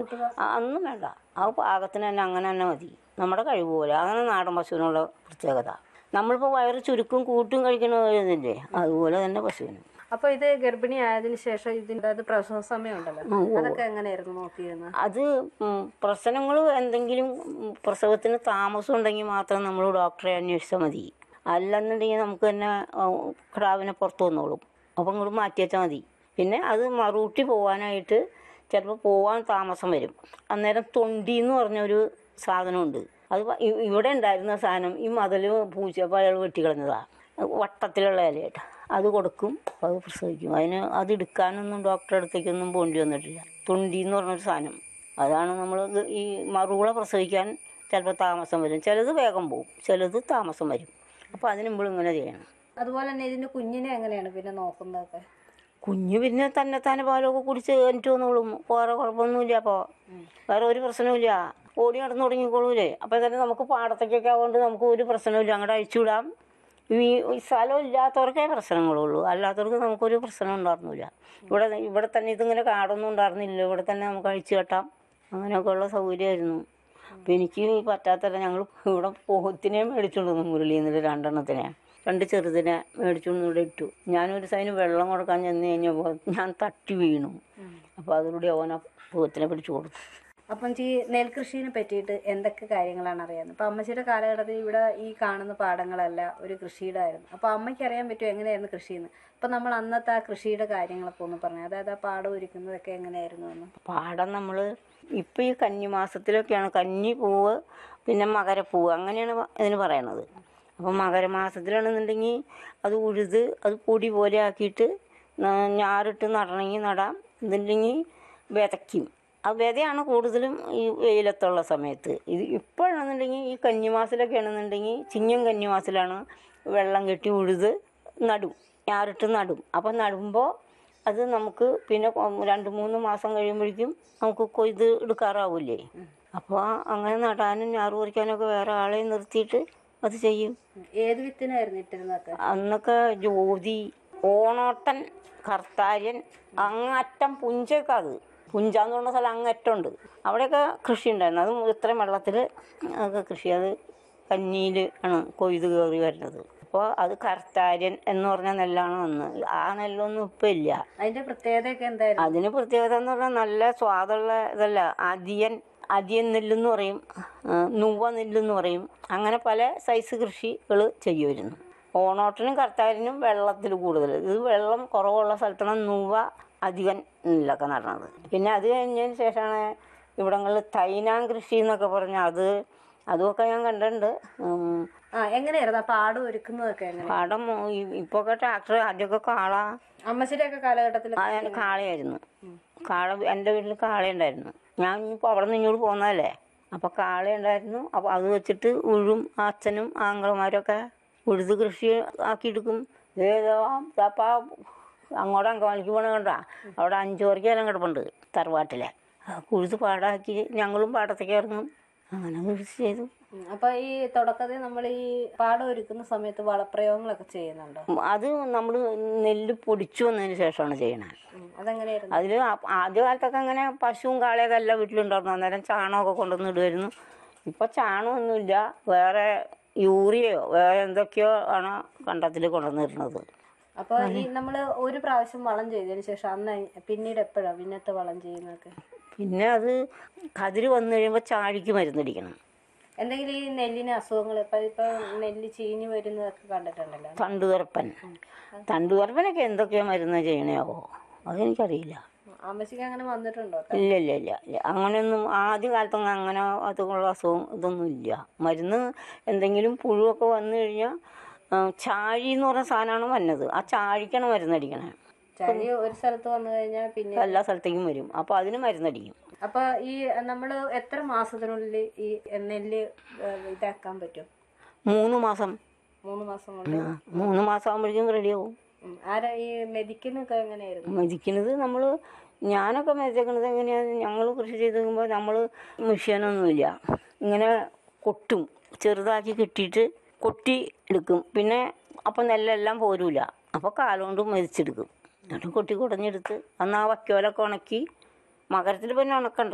കൂട്ടുക ആ, ഒന്നും വേണ്ട ആ പാകത്തിന് തന്നെ അങ്ങനെ തന്നെ മതി നമ്മുടെ കഴിവ് പോലെ അങ്ങനെ നാടൻ പശുവിനുള്ള പ്രത്യേകത നമ്മളിപ്പോൾ വയറ് ചുരുക്കും കൂട്ടും കഴിക്കണതില്ലേ അതുപോലെ തന്നെ പശുവിന് അപ്പൊ ഇത് ഗർഭിണി ആയതിനു ശേഷം ഇതിന്റെ അത് പ്രസവ സമയം ഉണ്ടല്ലോ അതൊക്കെ എങ്ങനെയായിരുന്നു നോക്കിയിരുന്നത് അത് പ്രശ്നങ്ങൾ എന്തെങ്കിലും ഉം, പ്രസവത്തിന് താമസം ഉണ്ടെങ്കിൽ മാത്രം നമ്മൾ ഡോക്ടറെ അന്വേഷിച്ചാൽ മതി അല്ലെന്നുണ്ടെങ്കിൽ നമുക്ക് തന്നെ ആ, കിടാവിനെ പുറത്ത് വന്നോളും അപ്പം ഇങ്ങോട്ട് മാറ്റി വെച്ചാൽ മതി പിന്നെ അത് മറൂട്ടി പോകാനായിട്ട് ചിലപ്പോൾ പോകാൻ താമസം വരും അന്നേരം തൊണ്ടി എന്ന് പറഞ്ഞൊരു സാധനമുണ്ട് അത് വ- ഇ- ഇവിടെ ഉണ്ടായിരുന്ന സാധനം ഈ മതിൽ പൂച്ചപ്പോൾ അയാൾ വെട്ടിക്കളഞ്ഞതാണ് വട്ടത്തിലുള്ള ഇലയായിട്ട് അത് കൊടുക്കും അത് പ്രസവിക്കും അതിന് അത് എടുക്കാനൊന്നും ഡോക്ടറെ അടുത്തേക്കൊന്നും പോകേണ്ടി വന്നിട്ടില്ല തൊണ്ടി എന്ന് പറഞ്ഞൊരു സാധനം അതാണ് നമ്മൾ ഈ മറുകുള പ്രസവിക്കാൻ ചിലപ്പോൾ താമസം വരും ചിലത് വേഗം പോകും ചിലത് താമസം വരും അപ്പോൾ അതിന് നമ്മൾ ഇങ്ങനെ ചെയ്യണം അതുപോലെ തന്നെ ഇതിന്റെ കുഞ്ഞിനെ എങ്ങനെയാണ് പിന്നെ നോക്കുന്നതൊക്കെ കുഞ്ഞ് പിന്നെ തന്നെ തന്നെ പാലൊക്കെ കുടിച്ച് എനിക്ക് വന്നോളും വേറെ കുഴപ്പമൊന്നുമില്ല അപ്പോൾ വേറെ ഒരു പ്രശ്നവുമില്ല ഓടി നടന്ന് തുടങ്ങിക്കോളൂലേ അപ്പോൾ തന്നെ നമുക്ക് പാടത്തേക്കൊക്കെ ആവുകൊണ്ട് നമുക്ക് ഒരു പ്രശ്നവുമില്ല അങ്ങോട്ട് അഴിച്ചുവിടാം ഈ ഈ സ്ഥലം ഇല്ലാത്തവർക്കേ പ്രശ്നങ്ങളുള്ളൂ അല്ലാത്തവർക്ക് നമുക്കൊരു പ്രശ്നം ഉണ്ടായിരുന്നില്ല ഇവിടെ ഇവിടെ തന്നെ ഇതിങ്ങനെ കാടൊന്നും ഉണ്ടായിരുന്നില്ല ഇവിടെ തന്നെ നമുക്ക് അഴിച്ചു കെട്ടാം അങ്ങനെയൊക്കെയുള്ള സൗകര്യമായിരുന്നു അപ്പം എനിക്ക് പറ്റാത്തല്ല ഞങ്ങൾ ഇവിടെ പോത്തിനെ മേടിച്ചുകൊണ്ട് വന്നു മുരളിയിൽ നിന്ന് രണ്ടെണ്ണത്തിനെ രണ്ട് ചെറുതിനെ മേടിച്ചുകൊണ്ട് ഇവിടെ ഇട്ടു ഞാനൊരു സൈന് വെള്ളം കൊടുക്കാൻ ചെന്ന് കഴിഞ്ഞപ്പോൾ ഞാൻ തട്ടി വീണു അപ്പോൾ അതിലൂടെ ഓന പോത്തിനെ പിടിച്ചു കൊടുത്തു അപ്പം ഈ നെൽകൃഷിനെ പറ്റിയിട്ട് എന്തൊക്കെ കാര്യങ്ങളാണ് അറിയാവുന്നത് അപ്പം അമ്മച്ചിയുടെ കാലഘട്ടത്തിൽ ഇവിടെ ഈ കാണുന്ന പാടങ്ങളല്ല ഒരു കൃഷിയുടെ ആയിരുന്നു അപ്പോൾ അമ്മയ്ക്ക് അറിയാൻ പറ്റും എങ്ങനെയായിരുന്നു കൃഷിയെന്ന് അപ്പം നമ്മൾ അന്നത്തെ ആ കൃഷിയുടെ കാര്യങ്ങളൊക്കെ ഒന്ന് പറഞ്ഞു അതായത് ആ പാടം ഒരുക്കുന്നതൊക്കെ എങ്ങനെയായിരുന്നു എന്ന് പാടം നമ്മൾ ഇപ്പം ഈ കന്നിമാസത്തിലൊക്കെയാണ് കന്നി പൂവ് പിന്നെ മകരപ്പൂവ് അങ്ങനെയാണ് പ- ഇതിന് പറയണത് അപ്പം മകരമാസത്തിലാണെന്നുണ്ടെങ്കിൽ അത് ഉഴുത് അത് പൊടി പോലെ ആക്കിയിട്ട് ന- ഞാറിട്ട് നടണമെങ്കിൽ നടാം എന്നില്ലെങ്കിൽ വിതയ്ക്കും ആ വിതയാണ് കൂടുതലും ഈ വെയിലത്തുള്ള സമയത്ത് ഇത് ഇപ്പോഴാണെന്നുണ്ടെങ്കിൽ ഈ കന്നിമാസത്തിലൊക്കെ ആണെന്നുണ്ടെങ്കിൽ ചിങ്ങം കന്നിമാസത്തിലാണ് വെള്ളം കെട്ടി ഉഴുത് നടും ഞാറിട്ട് നടും അപ്പം നടുമ്പോൾ അത് നമുക്ക് പിന്നെ കൊ- രണ്ട് മൂന്ന് മാസം കഴിയുമ്പോഴേക്കും നമുക്ക് കൊയ്ത് എടുക്കാറാവില്ലേ അപ്പോൾ അങ്ങനെ നടാനും ഞാറ് പറിക്കാനൊക്കെ വേറെ ആളെ നിർത്തിയിട്ട് അത് ചെയ്യും ഏത് വിത്തിനായിരുന്നു ഇട്ടിരുന്നതൊക്കെ അന്നൊക്കെ ജ്യോതി ഓണോട്ടൻ കർത്താര്യൻ അങ്ങറ്റം പുഞ്ചയൊക്കെ അത് പുഞ്ചാന്ന് പറഞ്ഞ സ്ഥലം അങ്ങറ്റുണ്ട് അവിടെയൊക്കെ കൃഷി ഉണ്ടായിരുന്നു അതും ഇത്രയും വെള്ളത്തിൽ ഒക്കെ കൃഷി അത് കന്നിയിൽ ആണ് കൊയ്ത് കയറി വരുന്നത് അപ്പോൾ അത് കർത്താര്യൻ എന്ന് പറഞ്ഞ നെല്ലാണ് വന്ന് ആ നെല്ലൊന്നും ഇപ്പം ഇല്ല അതിന്റെ പ്രത്യേകതയൊക്കെ എന്തായിരുന്നു അതിന് പ്രത്യേകത എന്ന് പറഞ്ഞാൽ നല്ല സ്വാദുള്ള ഇതല്ല അതിയൻ അതിയൻ നെല്ലെന്ന് പറയും ആ, നുവ്വ നെല്ലെന്ന് പറയും അങ്ങനെ പല സൈസ് കൃഷികൾ ചെയ്യുമായിരുന്നു ഓണോട്ടിനും കർത്താരിനും വെള്ളത്തിൽ കൂടുതൽ ഇത് വെള്ളം കുറവുള്ള സ്ഥലത്താണ് നുവ്വ അധികം നെല്ലൊക്കെ നടണത് പിന്നെ അത് കഴിഞ്ഞതിന് ശേഷമാണ് ഇവിടങ്ങളിൽ തൈനാം കൃഷി എന്നൊക്കെ പറഞ്ഞാൽ അത് അതുമൊക്കെ ഞാൻ കണ്ടിട്ടുണ്ട് ഉം, ആ എങ്ങനെയായിരുന്നു ആ പാടം ഒരുക്കുന്നതൊക്കെ എങ്ങനെ പാടം ഇപ്പോൾ ഒക്കെ ട്രാക്ടർ ആദ്യമൊക്കെ കാള അമ്മച്ചിയുടെ ഒക്കെ കാലഘട്ടത്തിൽ ആ ഞാൻ കാളയായിരുന്നു കാള എൻ്റെ വീട്ടിൽ കാളയുണ്ടായിരുന്നു ഞാൻ ഇനിയിപ്പോൾ അവിടെ നിന്ന് ഇങ്ങോട്ട് പോകുന്നതല്ലേ അപ്പോൾ കാളയുണ്ടായിരുന്നു അപ്പോൾ അത് വെച്ചിട്ട് ഉഴും അച്ഛനും ആങ്ങളമാരൊക്കെ ഉഴുത് കൃഷി ആക്കിയെടുക്കും ഏതോ അപ്പം അങ്ങോട്ട് അങ്കമാലിക്ക് പോകണ കണ്ടാ അവിടെ അഞ്ചു പേർക്ക് എല്ലാം കിടപ്പുണ്ട് തറവാട്ടിലെ ആ ഉഴുത് പാടാക്കി ഞങ്ങളും പാടത്തേക്ക് ഇറങ്ങും അങ്ങനെ കൃഷി ചെയ്തു ഉം. അപ്പൊ ഈ തുടക്കത്തിൽ നമ്മൾ ഈ പാടം ഒരുക്കുന്ന സമയത്ത് വളപ്രയോഗങ്ങളൊക്കെ ചെയ്യുന്നുണ്ടോ അത് നമ്മൾ നെല്ല് പൊടിച്ചു വന്നതിന് ശേഷമാണ് ചെയ്യണത് ഉം. അതെങ്ങനെയായിരുന്നു അതിൽ ആദ്യ കാലത്തൊക്കെ അങ്ങനെ പശുവും കാളയൊക്കെ എല്ലാ വീട്ടിലുണ്ടായിരുന്നു അന്നേരം ചാണകമൊക്കെ കൊണ്ടുവന്ന് ഇടുമായിരുന്നു ഇപ്പം ചാണകമൊന്നുമില്ല വേറെ യൂറിയയോ വേറെ എന്തൊക്കെയോ ആണ് കണ്ടത്തിൽ കൊണ്ടുവന്നിരുന്നത് അപ്പൊ ഈ നമ്മള് ഒരു പ്രാവശ്യം വളം ചെയ്തതിന് ശേഷം അന്ന് പിന്നീട് എപ്പോഴാ പിന്നത്തെ വളം ചെയ്യുന്നതൊക്കെ പിന്നെ അത് കതിര് വന്നു കഴിയുമ്പോൾ ചാഴിക്ക് മരുന്നടിക്കണം എന്തെങ്കിലും ഈ നെല്ലിന് അസുഖങ്ങൾ ഇപ്പൊ ഇപ്പൊ നെല്ല് ചീഞ്ഞ് വരുന്നതൊക്കെ കണ്ടിട്ടുണ്ടല്ലോ തണ്ടുതുറപ്പൻ തണ്ടുതുറപ്പനൊക്കെ എന്തൊക്കെയോ മരുന്ന് ചെയ്യണയാവോ അതെനിക്കറിയില്ല അമ്മച്ചിക്ക് അങ്ങനെ വന്നിട്ടുണ്ടോ ഇല്ല ഇല്ല ഇല്ല ഇല്ല അങ്ങനെയൊന്നും ആദ്യ കാലത്തൊന്നും അങ്ങനെ അതുള്ള അസുഖം ഇതൊന്നും ഇല്ല മരുന്ന് എന്തെങ്കിലും പുഴുവൊക്കെ വന്നു കഴിഞ്ഞാൽ ചാഴി എന്ന് പറഞ്ഞ സാധനമാണ് വന്നത് ആ ചാഴിക്കാണ് മരുന്നടിക്കണേ ചളി ഒരു സ്ഥലത്ത് വന്നു കഴിഞ്ഞാൽ പിന്നെ എല്ലാ സ്ഥലത്തേക്കും വരും അപ്പോൾ അതിന് മരുന്നടിക്കും അപ്പൊ ഈ നമ്മള് എത്ര മാസത്തിനുള്ളിൽ ഈ നെല്ല് ഏഹ്, ഇതാക്കാൻ പറ്റും മൂന്ന് മാസം മൂന്ന് മാസം കൊണ്ട് ആ, മൂന്ന് മാസം ആകുമ്പോഴേക്കും റെഡിയാവും ഉം. ആരാ ഈ മെതിക്കുന്നൊക്കെ എങ്ങനെയായിരുന്നു മെതിക്കുന്നത് നമ്മൾ ഞാനൊക്കെ മെതിക്കുന്നത് എങ്ങനെയാണ് ഞങ്ങൾ കൃഷി ചെയ്ത് നോക്കുമ്പോൾ നമ്മൾ മെഷീനൊന്നുമില്ല ഇങ്ങനെ കൊട്ടും ചെറുതാക്കി കെട്ടിയിട്ട് കൊട്ടി എടുക്കും പിന്നെ അപ്പം നെല്ലെല്ലാം പോരൂല അപ്പോൾ കാലുകൊണ്ട് മെതിച്ചെടുക്കും എന്നിട്ട് കൊട്ടി കുടഞ്ഞെടുത്ത് അന്ന് ആ വക്കോലൊക്കെ ഉണക്കി മകരത്തിൽ പിന്നെ ഉണക്കണ്ട